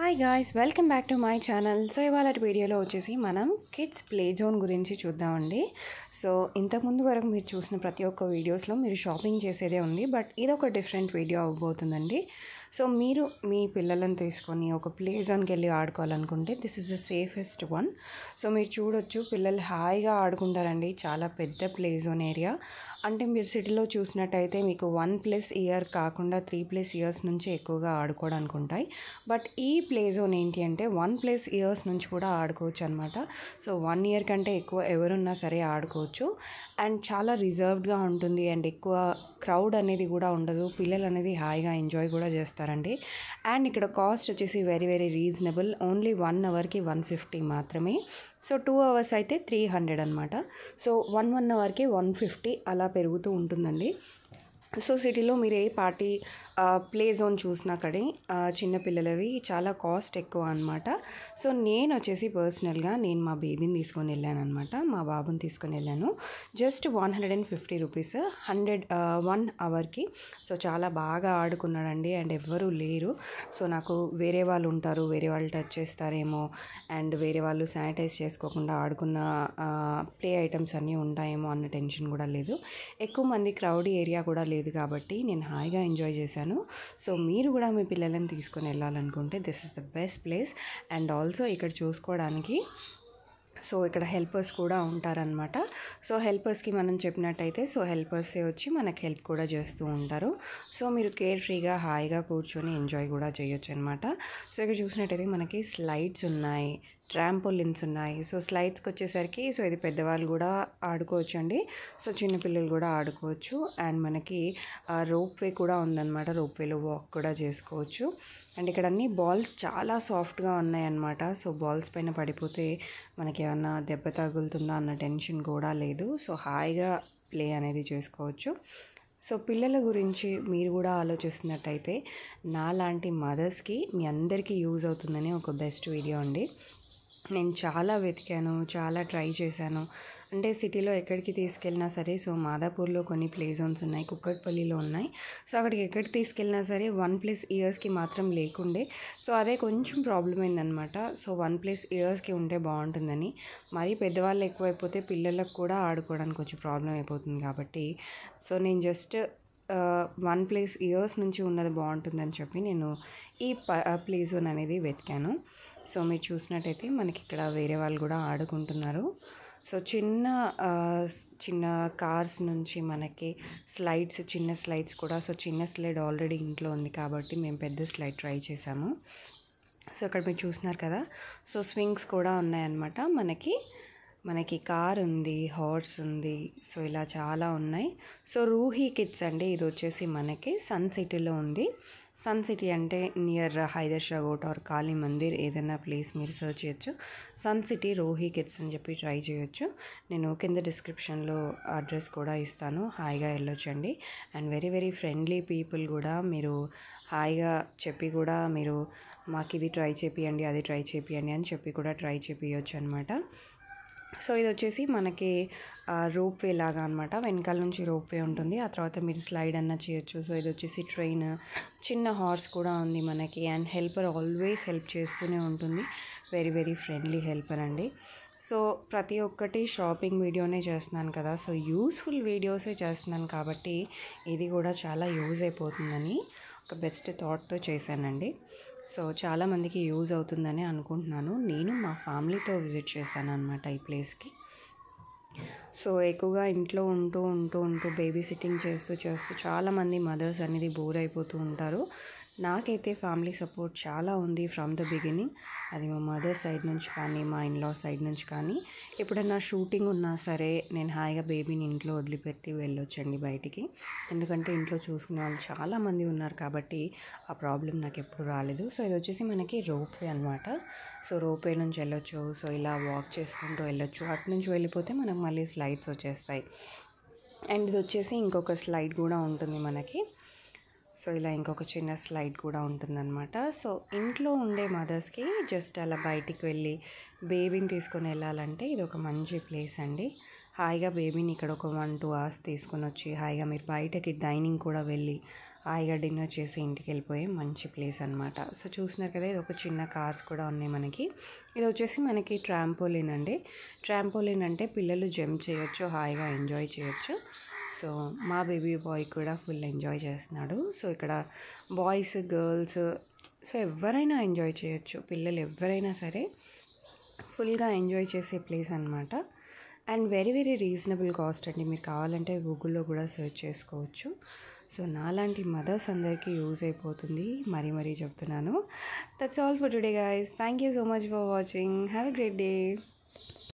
hi guys welcome back to my channel so ఇవాళ వీడియోలో వచ్చేసి మనం కిడ్స్ ప్లే జోన్ గురించి చూద్దామండి సో ఇంతకుముందు వరకు మీరు చూసిన ప్రతి ఒక్క వీడియోస్లో మీరు షాపింగ్ చేసేదే ఉంది బట్ ఇది ఒక డిఫరెంట్ వీడియో అవ్వబోతుందండి సో మీరు మీ పిల్లలను తీసుకొని ఒక ప్లే జోన్కి వెళ్ళి ఆడుకోవాలనుకుంటే this is the safest one so మీరు చూడొచ్చు పిల్లలు హాయిగా ఆడుకుంటారండి చాలా పెద్ద ప్లే జోన్ ఏరియా అంటే మీరు సిటీలో చూసినట్టయితే మీకు వన్ ప్లస్ ఇయర్ కాకుండా త్రీ ప్లస్ ఇయర్స్ నుంచి ఎక్కువగా ఆడుకోవడానికి ఉంటాయి బట్ ఈ ప్లే జోన్ ఏంటి అంటే వన్ ప్లస్ ఇయర్స్ నుంచి కూడా ఆడుకోవచ్చు అనమాట సో వన్ ఇయర్ కంటే ఎక్కువ ఎవరున్నా సరే ఆడుకోవచ్చు అండ్ చాలా రిజర్వ్డ్గా ఉంటుంది అండ్ ఎక్కువ క్రౌడ్ అనేది కూడా ఉండదు పిల్లలు అనేది హాయిగా ఎంజాయ్ కూడా చేస్తారండి అండ్ ఇక్కడ కాస్ట్ వచ్చేసి very very reasonable only one అవర్కి వన్ ఫిఫ్టీ మాత్రమే సో టూ అవర్స్ అయితే త్రీ హండ్రెడ్ అనమాట సో వన్ వన్ అవర్కి వన్ ఫిఫ్టీ అలా పెరుగుతూ ఉంటుందండి సో సిటీలో మీరు ఏ పార్టీ ప్లే జోన్ చూసినా కానీ చిన్నపిల్లలవి చాలా కాస్ట్ ఎక్కువ అనమాట సో నేను వచ్చేసి పర్సనల్గా నేను మా బేబీని తీసుకొని వెళ్ళాను అనమాట మా బాబుని తీసుకొని వెళ్ళాను just one hundred and fifty rupees hundred one అవర్కి సో చాలా బాగా ఆడుకున్నాడండి అండ్ ఎవ్వరూ లేరు సో నాకు వేరే వాళ్ళు ఉంటారు వేరే వాళ్ళు టచ్ చేస్తారేమో అండ్ వేరే వాళ్ళు శానిటైజ్ చేసుకోకుండా ఆడుకున్న ప్లే ఐటమ్స్ అన్నీ ఉంటాయేమో అన్న టెన్షన్ కూడా లేదు ఎక్కువ మంది క్రౌడీ ఏరియా కూడా లేదు కాబట్టి నేను హాయిగా ఎంజాయ్ చేశాను సో మీరు కూడా మీ పిల్లలను తీసుకొని వెళ్ళాలనుకుంటే this is the best place and also ఇక్కడ చూసుకోవడానికి సో ఇక్కడ హెల్పర్స్ కూడా ఉంటారనమాట సో హెల్పర్స్కి మనం చెప్పినట్టయితే సో హెల్పర్సే వచ్చి మనకి హెల్ప్ కూడా చేస్తూ ఉంటారు సో మీరు కేర్ ఫ్రీగా హాయిగా కూర్చొని ఎంజాయ్ కూడా చేయొచ్చు అనమాట సో ఇక్కడ చూసినట్టయితే మనకి స్లైడ్స్ ఉన్నాయి ట్రాంపోలిన్స్ ఉన్నాయి సో స్లైడ్స్కి వచ్చేసరికి సో ఇది పెద్దవాళ్ళు కూడా ఆడుకోవచ్చు అండి సో చిన్నపిల్లలు కూడా ఆడుకోవచ్చు అండ్ మనకి రోప్ వే కూడా ఉందన్నమాట రోప్ వేలో వాక్ కూడా చేసుకోవచ్చు అండ్ ఇక్కడ అన్ని బాల్స్ చాలా సాఫ్ట్గా ఉన్నాయన్నమాట సో బాల్స్ పైన పడిపోతే మనకి ఏమన్నా దెబ్బ తగులుతుందా అన్న టెన్షన్ కూడా లేదు సో హాయిగా ప్లే అనేది చేసుకోవచ్చు సో పిల్లల గురించి మీరు కూడా ఆలోచిస్తున్నట్టయితే నాలాంటి మదర్స్కి మీ అందరికీ యూజ్ అవుతుందని ఒక బెస్ట్ వీడియో అండి నేను చాలా వెతికాను చాలా ట్రై చేశాను అంటే సిటీలో ఎక్కడికి తీసుకెళ్ళినా సరే సో మాదాపూర్లో కొన్ని ప్లే జోన్స్ ఉన్నాయి కుక్కట్పల్లిలో ఉన్నాయి సో అక్కడికి ఎక్కడికి తీసుకెళ్ళినా సరే వన్ ప్లస్ ఇయర్స్కి మాత్రం లేకుండే సో అదే కొంచెం ప్రాబ్లం అయిందనమాట సో వన్ ప్లస్ ఇయర్స్కి ఉంటే బాగుంటుందని మరీ పెద్దవాళ్ళు ఎక్కువైపోతే పిల్లలకు కూడా ఆడుకోవడానికి కొంచెం ప్రాబ్లం అయిపోతుంది కాబట్టి సో నేను జస్ట్ వన్ ప్లేస్ ఇయర్స్ నుంచి ఉన్నది బాగుంటుందని చెప్పి నేను ఈ ప ప్లే జోన్ అనేది వెతికాను సో మీరు చూసినట్టయితే మనకి ఇక్కడ వేరే వాళ్ళు కూడా ఆడుకుంటున్నారు సో చిన్న చిన్న కార్స్ నుంచి మనకి స్లైడ్స్ చిన్న స్లైడ్స్ కూడా సో చిన్న స్లైడ్ ఆల్రెడీ ఇంట్లో ఉంది కాబట్టి మేము పెద్ద స్లైడ్ ట్రై చేసాము సో ఇక్కడ మీరు చూస్తున్నారు కదా సో స్వింగ్స్ కూడా ఉన్నాయన్నమాట మనకి మనకి కార్ ఉంది హార్స్ ఉంది సో ఇలా చాలా ఉన్నాయి సో రూహీ కిడ్స్ అండి ఇది వచ్చేసి మనకి సన్ సిటీలో ఉంది సన్ సిటీ అంటే near Hydershakote or Kali Mandir ఏదైనా ప్లేస్ మీరు సర్చ్ చేయొచ్చు సన్ సిటీ రోహీ కిడ్స్ అని చెప్పి ట్రై చేయొచ్చు నేను కింద డిస్క్రిప్షన్లో అడ్రస్ కూడా ఇస్తాను హాయిగా వెళ్ళొచ్చండి and very very friendly people కూడా మీరు హాయిగా చెప్పి కూడా మీరు మాకు ఇది ట్రై చేపియండి అది ట్రై చేపియండి అని చెప్పి కూడా ట్రై చేపియొచ్చు అనమాట సో ఇది వచ్చేసి మనకి రోప్ వే లాగా అనమాట వెనకాల నుంచి రోప్ వే ఉంటుంది ఆ తర్వాత మీరు స్లైడ్ అన్న చేయొచ్చు సో ఇది వచ్చేసి ట్రైన్ చిన్న హార్స్ కూడా ఉంది మనకి అండ్ హెల్పర్ ఆల్వేస్ హెల్ప్ చేస్తూనే ఉంటుంది వెరీ వెరీ ఫ్రెండ్లీ హెల్పర్ అండి సో ప్రతి ఒక్కటి షాపింగ్ వీడియోనే చేస్తున్నాను కదా సో యూస్ఫుల్ వీడియోసే చేస్తున్నాను కాబట్టి ఇది కూడా చాలా యూజ్ అయిపోతుందని ఒక బెస్ట్ థాట్తో చేశానండి సో చాలామందికి యూజ్ అవుతుందని అనుకుంటున్నాను నేను మా ఫ్యామిలీతో విజిట్ చేశాను అనమాట ఈ ప్లేస్కి సో ఎక్కువగా ఇంట్లో ఉంటూ ఉంటూ ఉంటూ బేబీ సిట్టింగ్ చేస్తూ చేస్తూ చాలామంది మదర్స్ అనేది బోర్ అయిపోతూ ఉంటారు నాకైతే ఫ్యామిలీ సపోర్ట్ చాలా ఉంది ఫ్రమ్ ద బిగినింగ్ అది మా మదర్ సైడ్ నుంచి కానీ మా ఇన్లా సైడ్ నుంచి కానీ ఎప్పుడైనా షూటింగ్ ఉన్నా సరే నేను హాయిగా బేబీని ఇంట్లో వదిలిపెట్టి వెళ్ళొచ్చండి బయటికి ఎందుకంటే ఇంట్లో చూసుకునే వాళ్ళు చాలామంది ఉన్నారు కాబట్టి ఆ ప్రాబ్లం నాకు ఎప్పుడు రాలేదు సో ఇది వచ్చేసి మనకి రోప్వే అనమాట సో రోప్వే నుంచి వెళ్ళొచ్చు సో ఇలా వాక్ చేసుకుంటూ వెళ్ళొచ్చు అటు నుంచి వెళ్ళిపోతే మనకు మళ్ళీ స్లైడ్స్ వచ్చేస్తాయి అండ్ ఇది వచ్చేసి ఇంకొక స్లైడ్ కూడా ఉంటుంది మనకి సో ఇలా ఇంకొక చిన్న స్లైడ్ కూడా ఉంటుందన్నమాట సో ఇంట్లో ఉండే మదర్స్కి జస్ట్ అలా బయటికి వెళ్ళి బేబీని తీసుకొని వెళ్ళాలంటే ఇది ఒక మంచి ప్లేస్ అండి హాయిగా బేబీని ఇక్కడ ఒక వన్ టూ అవర్స్ తీసుకొని వచ్చి హాయిగా మీరు బయటకి డైనింగ్ కూడా వెళ్ళి హాయిగా డిన్నర్ చేసి ఇంటికి వెళ్ళిపోయే మంచి ప్లేస్ అనమాట సో చూసినారు కదా ఇది ఒక చిన్న కార్స్ కూడా ఉన్నాయి మనకి ఇది వచ్చేసి మనకి ట్రాంపోలిన్ అండి ట్రాంపోలిన్ అంటే పిల్లలు జంప్ చేయొచ్చు హాయిగా ఎంజాయ్ చేయొచ్చు సో మా బేబీ బాయ్ కూడా ఫుల్ ఎంజాయ్ చేస్తున్నాడు సో ఇక్కడ బాయ్స్ గర్ల్స్ సో ఎవరైనా ఎంజాయ్ చేయొచ్చు పిల్లలు ఎవరైనా సరే ఫుల్గా ఎంజాయ్ చేసే ప్లేస్ అనమాట and very very reasonable cost అండి మీరు కావాలంటే గూగుల్లో కూడా సెర్చ్ చేసుకోవచ్చు సో నాలాంటి మదర్స్ అందరికీ యూజ్ అయిపోతుంది మరీ మరీ చెప్తున్నాను that's all for today guys thank you so much for watching have a great day